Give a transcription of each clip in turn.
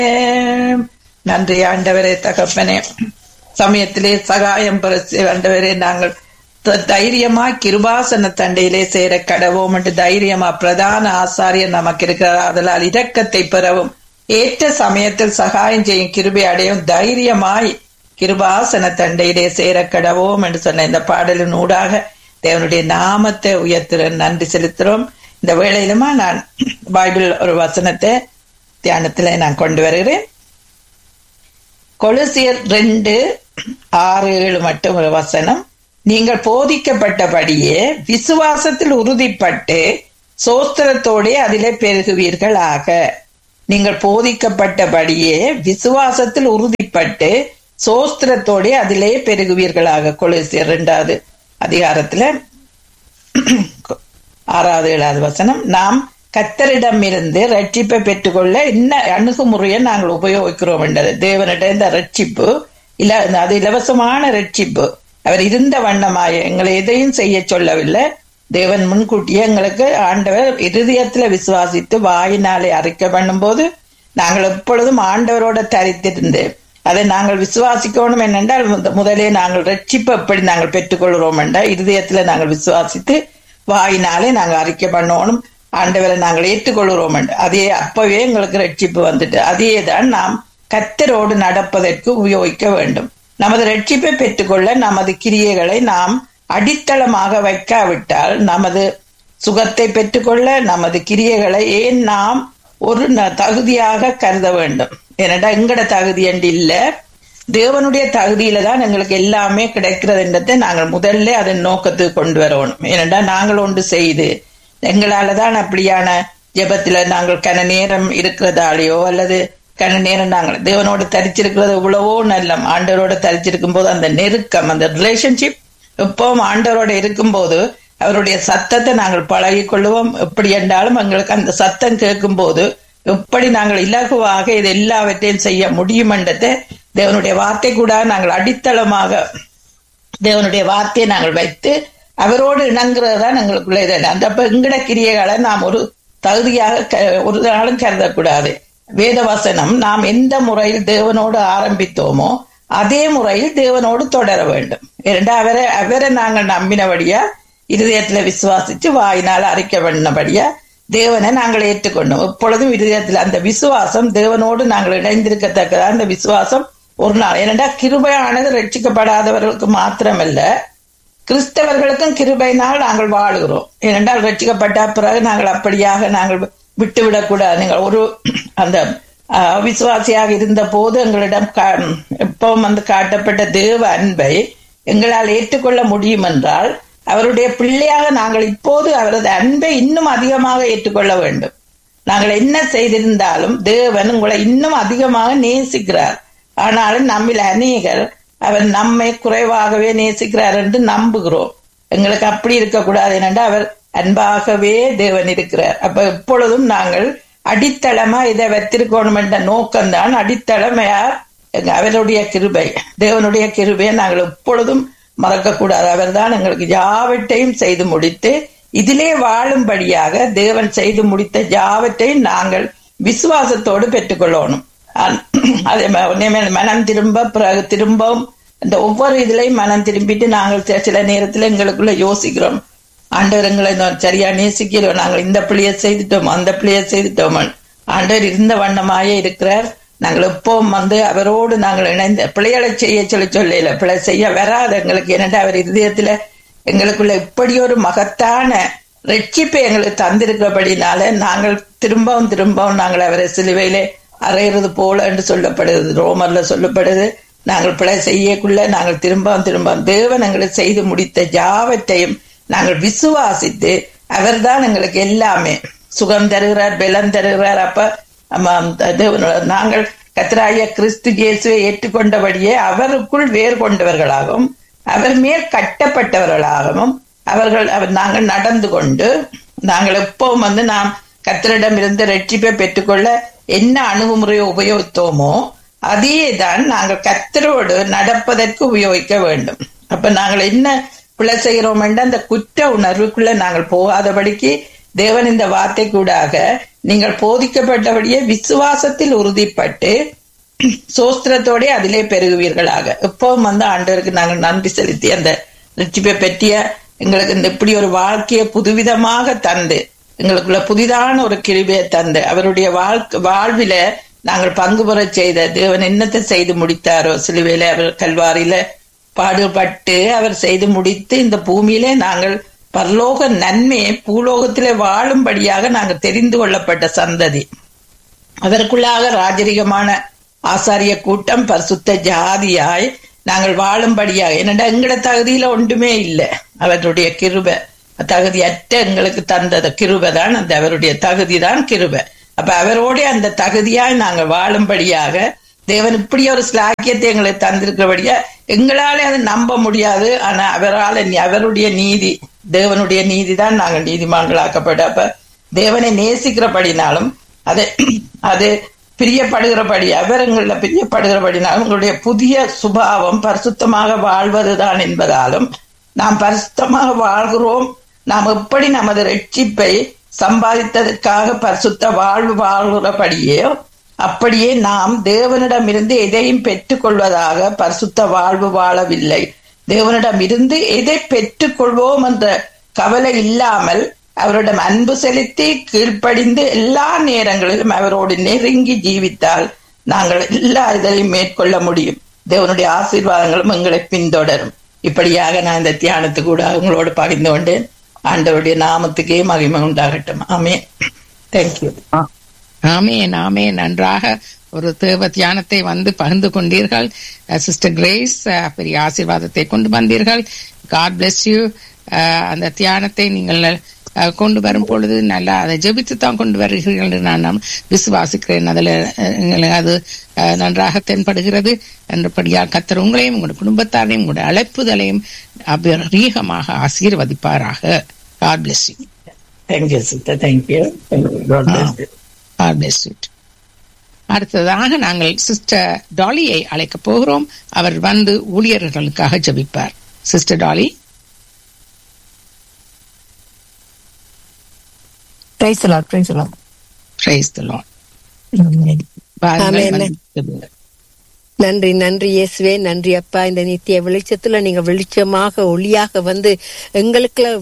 நன்றி ஆண்டவரே தகப்பனே சமயத்திலே சகாயம் பெற ஆண்டவரே நாங்கள் த- தைரியமா கிருபாசன தண்டையிலே சேர கடவோம் என்று தைரியமா பிரதான ஆசாரியர் நமக்கு இருக்கிறார் அதனால் இரக்கத்தை பெறவும் ஏற்ற சமயத்தில் சகாயம் செய்யும் கிருபை அடையும் தைரியமாய் கிருபாசன தண்டையிலே சேர கடவோம் என்று சொன்ன இந்த பாடலின் ஊடாக தேவனுடைய நாமத்தை உயர்த்துற நன்றி செலுத்துறோம் இந்த வேளையிலுமா நான் பைபிள் ஒரு வசனத்தை தியானத்துல நான் கொண்டு வருகிறேன் கொலுசியர் ரெண்டு ஆறு ஏழு மட்டும் ஒரு வசனம் நீங்கள் போதிக்கப்பட்டபடியே விசுவாசத்தில் உறுதிப்பட்டு சோஸ்திரத்தோடே அதிலே பெருகுவீர்களாக நீங்கள் போதிக்கப்பட்டபடியே விசுவாசத்தில் உறுதிப்பட்டு சோஸ்திரத்தோடே அதிலே பெருகுவீர்களாக கொலுசியர் ரெண்டாவது அதிகாரத்துல ஆறாவது ஏழாவது வசனம் நாம் கத்தரிடமிருந்து ரட்சிப்பை பெற்றுக்கொள்ள என்ன அணுகுமுறையை நாங்கள் உபயோகிக்கிறோம் என்றது தேவனிடம் இந்த ரட்சிப்பு இல்ல அது இலவசமான ரட்சிப்பு அவர் இருந்த வண்ணமாய எங்களை எதையும் செய்ய சொல்லவில்லை தேவன் முன்கூட்டியே எங்களுக்கு ஆண்டவர் இருதயத்துல விசுவாசித்து வாயினாலே அறிக்கை பண்ணும்போது நாங்கள் எப்பொழுதும் ஆண்டவரோட தரித்திருந்து அதை நாங்கள் விசுவாசிக்கணும் என்னென்றால் முத- முதலே நாங்கள் ரட்சிப்பு எப்படி நாங்கள் பெற்றுக்கொள்கிறோம் என்றால் இருதயத்துல நாங்கள் விசுவாசித்து வாயினாலே நாங்கள் அறிக்கை பண்ணணும் ஆண்டவரை நாங்கள் ஏற்றுக்கொள்கிறோம் என்று அதே அப்பவே எங்களுக்கு ரட்சிப்பு வந்துட்டு அதே தான் நாம் கத்தரோடு நடப்பதற்கு உபயோகிக்க வேண்டும் நமது ரட்சிப்பை பெற்றுக்கொள்ள நமது கிரியைகளை நாம் அடித்தளமாக வைக்காவிட்டால் நமது சுகத்தை பெற்றுக்கொள்ள நமது கிரியைகளை ஏன் நாம் ஒரு ந- தகுதியாக கருத வேண்டும் ஏனென்றா எங்கட தகுதி என்று இல்ல தேவனுடைய தகுதியில தான் எங்களுக்கு எல்லாமே கிடைக்கிறதுன்றதை நாங்கள் முதல்ல அதன் நோக்கத்துக்கு கொண்டு வரணும் ஏனென்றா நாங்கள் ஒன்று செய்து எங்களால தான் அப்படியான ஜெபத்துல நாங்கள் கன நேரம் இருக்கிறதாலேயோ அல்லது கன நேரம் நாங்கள் தேவனோட தரிச்சிருக்கிறது எவ்வளவோ நல்ல ஆண்டவரோட தரிச்சிருக்கும் போது அந்த நெருக்கம் அந்த ரிலேஷன்ஷிப் எப்பவும் ஆண்டவரோட இருக்கும்போது அவருடைய சத்தத்தை நாங்கள் பழகிக் கொள்ளுவோம் எப்படி என்றாலும் எங்களுக்கு அந்த சத்தம் கேட்கும் போது எப்படி நாங்கள் இலகுவாக இது எல்லாவற்றையும் செய்ய முடியும் என்றதை தேவனுடைய வார்த்தை கூட நாங்கள் அடித்தளமாக தேவனுடைய வார்த்தையை நாங்கள் வைத்து அவரோடு இணங்குறது தான் எங்களுக்குள்ள இது அந்த அப்ப எங்கட கிரியைகளை நாம் ஒரு தகுதியாக க- ஒரு நாளும் கருதக்கூடாது வேத வசனம் நாம் எந்த முறையில் தேவனோடு ஆரம்பித்தோமோ அதே முறையில் தேவனோடு தொடர வேண்டும் இரண்டா அவரை அவரை நாங்கள் நம்பினபடியா இருதயத்துல விசுவாசிச்சு வாயினால் அறிக்கை பண்ணபடியா தேவனை நாங்கள் ஏற்றுக்கொண்டோம் எப்பொழுதும் இருதயத்தில் அந்த விசுவாசம் தேவனோடு நாங்கள் இணைந்திருக்கத்தக்கதா அந்த விசுவாசம் ஒரு நாள் ஏனென்றா கிருபையானது ரட்சிக்கப்படாதவர்களுக்கு மாத்திரமல்ல கிறிஸ்தவர்களுக்கும் கிருபையினால் நாங்கள் வாழுகிறோம் ஏனென்றால் ரட்சிக்கப்பட்ட பிறகு நாங்கள் அப்படியாக நாங்கள் விட்டுவிடக்கூடாது நீங்கள் ஒரு அந்த அஹ், அவிசுவாசியாக இருந்த போது எங்களிடம் கா- எப்பவும் வந்து காட்டப்பட்ட தேவ அன்பை எங்களால் ஏற்றுக்கொள்ள முடியும் என்றால் அவருடைய பிள்ளையாக நாங்கள் இப்போது அவரது அன்பை இன்னும் அதிகமாக ஏற்றுக்கொள்ள வேண்டும் நாங்கள் என்ன செய்திருந்தாலும் தேவன் உங்களை இன்னும் அதிகமாக நேசிக்கிறார் ஆனாலும் நம்மில் அநேகர் அவர் நம்மை குறைவாகவே நேசிக்கிறார் என்று நம்புகிறோம் எங்களுக்கு அப்படி இருக்கக்கூடாது என்னென்றால் அவர் அன்பாகவே தேவன் இருக்கிறார் அப்ப எப்பொழுதும் நாங்கள் அடித்தளமா இதை வைத்திருக்கணும் என்ற நோக்கம்தான் அடித்தளமையார் எங்க- அவருடைய கிருபை தேவனுடைய கிருபையை நாங்கள் எப்பொழுதும் மறக்கக்கூடாது அவர்தான் எங்களுக்கு யாவற்றையும் செய்து முடித்து இதிலே வாழும்படியாக தேவன் செய்து முடித்த யாவற்றையும் நாங்கள் விசுவாசத்தோடு பெற்றுக்கொள்ளணும் அ- அதே ம- உடனே மனம் திரும்ப பிறகு திரும்பவும் இந்த ஒவ்வொரு இதுலையும் மனம் திரும்பிட்டு நாங்கள் சில- சில நேரத்துல எங்களுக்குள்ள யோசிக்கிறோம் ஆண்டவர் எங்களை நான் சரியா நேசிக்கிறோம் நாங்கள் இந்த பிள்ளைய செய்துட்டோம் அந்த பிள்ளைய செய்துட்டோம் ஆண்டவர் இருந்த வண்ணமாயே இருக்கிறார் நாங்கள் எப்பவும் வந்து அவரோடு நாங்கள் இணைந்த பிள்ளைகளை செய்ய சொல்லி சொல்லல பிள்ளை செய்ய வராது எங்களுக்கு என்னடா அவர் இருதயத்துல எங்களுக்குள்ள இப்படி ஒரு மகத்தான ரட்சிப்பை எங்களுக்கு தந்திருக்கிறபடினால நாங்கள் திரும்பவும் திரும்பவும் நாங்கள் அவரை சிலுவையிலே அறையிறது போல என்று சொல்லப்படுது ரோமர்ல சொல்லப்படுது நாங்கள் பிழை செய்யக்குள்ள நாங்கள் திரும்பவும் திரும்பவும் தேவன் எங்களுக்கு செய்து முடித்த யாவற்றையும் நாங்கள் விசுவாசித்து அவர்தான் எங்களுக்கு எல்லாமே சுகம் தருகிறார் பலம் தருகிறார் அப்ப ஆமாம், தேவனோட நாங்கள் கத்ராய கிறிஸ்து இயேசுவை ஏற்றுக்கொண்டபடியே அவருக்குள் வேர் கொண்டவர்களாகவும் அவர் மேல் கட்டப்பட்டவர்களாகவும் அவர்கள் அவர் நாங்கள் நடந்து கொண்டு நாங்கள் எப்பவும் வந்து நாம் கத்தரிடம் இருந்து ரட்சிப்பை பெற்றுக்கொள்ள என்ன அணுகுமுறையை உபயோகித்தோமோ அதே தான் நாங்கள் கத்தரோடு நடப்பதற்கு உபயோகிக்க வேண்டும் அப்ப நாங்கள் என்ன பிழை செய்கிறோம் என்ற அந்த குற்ற உணர்வுக்குள்ள நாங்கள் போகாதபடிக்கு தேவன் இந்த வார்த்தை கூடாக நீங்கள் போதிக்கப்பட்டபடியே விசுவாசத்தில் உறுதிப்பட்டு சோஸ்திரத்தோட அதிலே பெருகுவீர்களாக எப்பவும் வந்து ஆண்டவருக்கு நாங்கள் நன்றி செலுத்தி அந்த ரட்சிப்பை பற்றிய எங்களுக்கு இந்த இப்படி ஒரு வாழ்க்கையை புதுவிதமாக தந்து எங்களுக்குள்ள புதிதான ஒரு கிருபியை தந்து அவருடைய வாழ்க்கை வாழ்வில நாங்கள் பங்கு பெற செய்த தேவன் என்னத்தை செய்து முடித்தாரோ சிலுவையில அவர் கல்வாரியில பாடுபட்டு அவர் செய்து முடித்து இந்த பூமியிலே நாங்கள் பரலோக நன்மையை பூலோகத்திலே வாழும்படியாக நாங்கள் தெரிந்து கொள்ளப்பட்ட சந்ததி அதற்குள்ளாக ராஜரிகமான ஆசாரிய கூட்டம் பரிசுத்த ஜாதியாய் நாங்கள் வாழும்படியாக என்னடா எங்கட தகுதியில ஒன்றுமே இல்லை அவருடைய கிருபை தகுதியற்ற எங்களுக்கு தந்தது கிருபை தான் அந்த அவருடைய தகுதி தான் கிருபை அப்ப அவரோட அந்த தகுதியாய் நாங்கள் வாழும்படியாக தேவன் இப்படி ஒரு ஸ்லாக்கியத்தை எங்களுக்கு தந்திருக்கிறபடியா எங்களாலே அதை நம்ப முடியாது ஆனா அவரால் அவருடைய நீதி தேவனுடைய நீதி தான் நாங்கள் நீதிமான்களாக்கப்பட்ட அப்ப தேவனை நேசிக்கிறபடினாலும் அது அது பிரியப்படுகிறபடி அவர் எங்கள பிரியப்படுகிறபடினாலும் உங்களுடைய புதிய சுபாவம் பரிசுத்தமாக வாழ்வதுதான் என்பதாலும் நாம் பரிசுத்தமாக வாழ்கிறோம் நாம் எப்படி நமது ரட்சிப்பை சம்பாதித்ததற்காக பரிசுத்த வாழ்வு வாழ்கிறபடியே அப்படியே நாம் தேவனிடமிருந்து எதையும் பெற்றுக் கொள்வதாக பரிசுத்த வாழ்வு வாழவில்லை தேவனிடமிருந்து எதை பெற்றுக் கொள்வோம் என்ற கவலை இல்லாமல் அவரிடம் அன்பு செலுத்தி கீழ்ப்படிந்து எல்லா நேரங்களிலும் அவரோடு நெருங்கி ஜீவித்தால் நாங்கள் எல்லா இதையும் மேற்கொள்ள முடியும் தேவனுடைய ஆசீர்வாதங்களும் எங்களை பின்தொடரும் இப்படியாக நான் இந்த தியானத்து கூட உங்களோடு பகிர்ந்து கொண்டேன் ஆண்டவருடைய நாமத்துக்கே மகிமை உண்டாகட்டும் ஆமே தேங்க்யூ ஆமேன் ஆமேன் நன்றாக ஒரு தேவ தியானத்தை வந்து பகிர்ந்து கொண்டீர்கள் சிஸ்டர் கிரேஸ் பெரிய ஆசீர்வாதத்தை கொண்டு வந்தீர்கள் காட் பிளஸ் யூ அந்த தியானத்தை நீங்கள் கொண்டு வரும் பொழுது நல்லா அதை ஜெபித்து தான் கொண்டு வருகிறீர்கள் என்று நான் விசுவாசிக்கிறேன் அதில் அது நன்றாக தென்படுகிறது என்றபடியால் கத்தர் உங்களையும் உங்களுடைய குடும்பத்தாரையும் உங்களுடைய அழைப்புதலையும் அபரீகமாக ஆசீர்வதிப்பாராக God bless you thank you sister thank you God bless you. அடுத்ததாக நாங்கள் சிஸ்டர் டாலியை அழைக்க போகிறோம் அவர் வந்து ஊழியர்களுக்காக ஜபிப்பார் sister Dolly praise Lord praise Lord praise the Lord நன்றி நன்றி இயேசுவே நன்றி அப்பா இந்த நித்திய வெளிச்சத்துல நீங்க வெளிச்சமாக ஒளியாக வந்து எங்களுக்குள்ள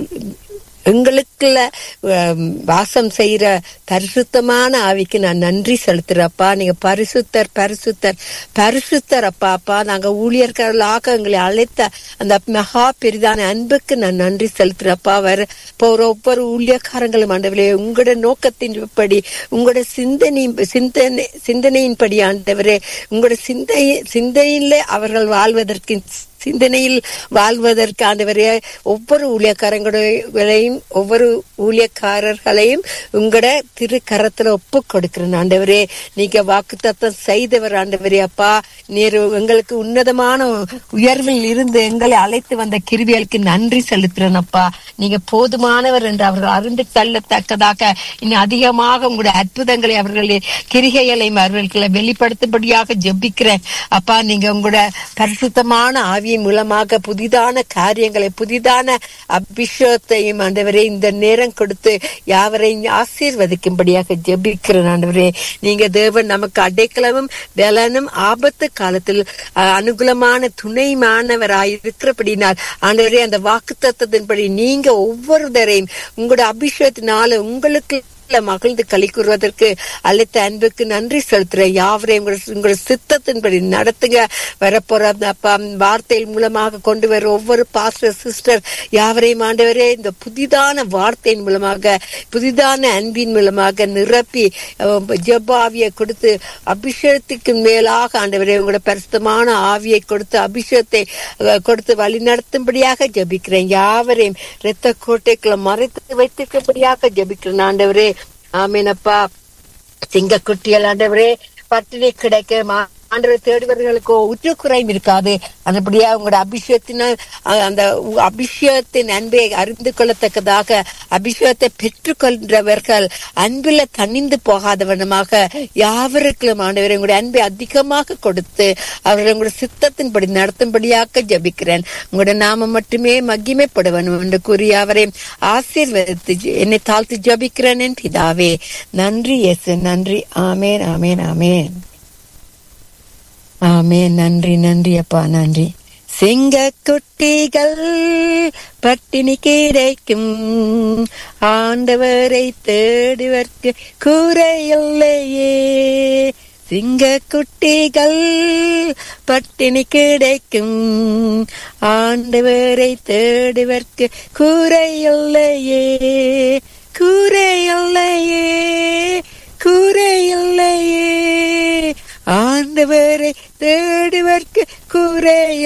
எங்களுக்குள்ள வாசம் செய்யற பரிசுத்தமான ஆவிக்கு நான் நன்றி செலுத்துறப்பா நீங்க பரிசுத்தர் பரிசுத்தர் பரிசுத்தர் அப்பா அப்பா நாங்க ஊழியர்களாக எங்களை அழைத்த அந்த மகா பெரிதான அன்புக்கு நான் நன்றி செலுத்துறப்பா வர போற ஒவ்வொரு ஊழியக்காரங்களும் ஆண்டவரே உங்களோட நோக்கத்தின்படி உங்களோட சிந்தனை சிந்தனை சிந்தனையின்படி ஆண்டவரே உங்களோட சிந்தை சிந்தையில அவர்கள் வாழ்வதற்கு சிந்தனையில் வாழ்வதற்கு ஆண்டவரே ஒவ்வொரு ஊழியக்காரங்களையும் ஒவ்வொரு ஊழியக்காரர்களையும் உங்களோட திருக்கரத்துல ஒப்பு கொடுக்கிறேன் ஆண்டவரே நீங்க வாக்கு தத்தம் செய்தவர் ஆண்டவரே அப்பா நீர் எங்களுக்கு உன்னதமான உயர்வில் இருந்து எங்களை அழைத்து வந்த கிருவியலுக்கு நன்றி செலுத்துறேன் அப்பா நீங்க போதுமானவர் என்று அவர்கள் அறிந்து தள்ளத்தக்கதாக இன்னும் அதிகமாக உங்களுடைய அற்புதங்களை அவர்களுடைய கிரிகைகளை அவர்களை வெளிப்படுத்தும்படியாக ஜெபிக்கிறேன் அப்பா நீங்க உங்களோட பரிசுத்தமான ஆவி ஆவியின் மூலமாக புதிதான காரியங்களை புதிதான அபிஷேகத்தையும் ஆண்டவரே இந்த நேரம் கொடுத்து யாவரையும் ஆசீர்வதிக்கும்படியாக ஜெபிக்கிறேன் ஆண்டவரே நீங்க தேவன் நமக்கு அடைக்கலமும் பலனும் ஆபத்து காலத்தில் அனுகூலமான துணைமானவராய் இருக்கிறபடினால் ஆண்டவரே அந்த வாக்கு தத்துவத்தின்படி நீங்க ஒவ்வொருத்தரையும் உங்களோட அபிஷேகத்தினால உங்களுக்கு மகிழ்ந்து களி கூறுவதற்கு அழைத்த அன்புக்கு நன்றி செலுத்துறேன் யாவரையும் உங்களோட சித்தத்தின்படி நடத்துங்க வரப்போற அப்பா வார்த்தையின் மூலமாக கொண்டு வர ஒவ்வொரு பாஸ்டர் சிஸ்டர் யாவரையும் ஆண்டவரே இந்த புதிதான வார்த்தையின் மூலமாக புதிதான அன்பின் மூலமாக நிரப்பி ஜெப ஆவியை கொடுத்து அபிஷேகத்துக்கு மேலாக ஆண்டவரே உங்களோட பரிசுத்தமான ஆவியை கொடுத்து அபிஷேகத்தை கொடுத்து வழி நடத்தும்படியாக ஜபிக்கிறேன் யாவரையும் இரத்த கோட்டைக்குள்ள மறைத்து வைத்திருக்கும்படியாக ஜபிக்கிறேன் ஆண்டவரே ஆமீனப்பா சிங்க குட்டியல் ஆண்டவரே பட்டினி கிடைக்க ஆண்டவர் தேடுவர்களுக்கு உற்ற குறையும் இருக்காது அதுபடியா உங்களோட அபிஷேகத்தினால் அஹ், அந்த உ- அபிஷேகத்தின் அன்பை அறிந்து கொள்ளத்தக்கதாக அபிஷேகத்தை பெற்றுக்கொள்கிறவர்கள் அன்பில் தணிந்து போகாதவனமாக யாவருக்கும் ஆண்டவர் உங்களுடைய அன்பை அதிகமாக கொடுத்து அவர்கள் உங்களுடைய சித்தத்தின்படி நடத்தும்படியாக ஜபிக்கிறேன் உங்களுடைய நாமம் மட்டுமே மகிமைப்பட வேண்டும் என்று கூறி அவரை ஆசீர்வதித்து ஜெ- என்னை தாழ்த்து ஜபிக்கிறேன் என் பிதாவே நன்றி இயேசு நன்றி ஆமேன் ஆமேன் ஆமேன் ஆமேன் நன்றி நன்றி அப்பா நன்றி சிங்க குட்டிகள் பட்டினி கிடைக்கும் ஆண்டவரை தேடுவதற்கு குறையில்லையே சிங்க குட்டிகள் பட்டினி கிடைக்கும் ஆண்டவரை தேடுவதற்கு குறையில்லையே குறையில்லையே குறையில்லையே ஆண்டவரை தேடுவதற்கு குறைய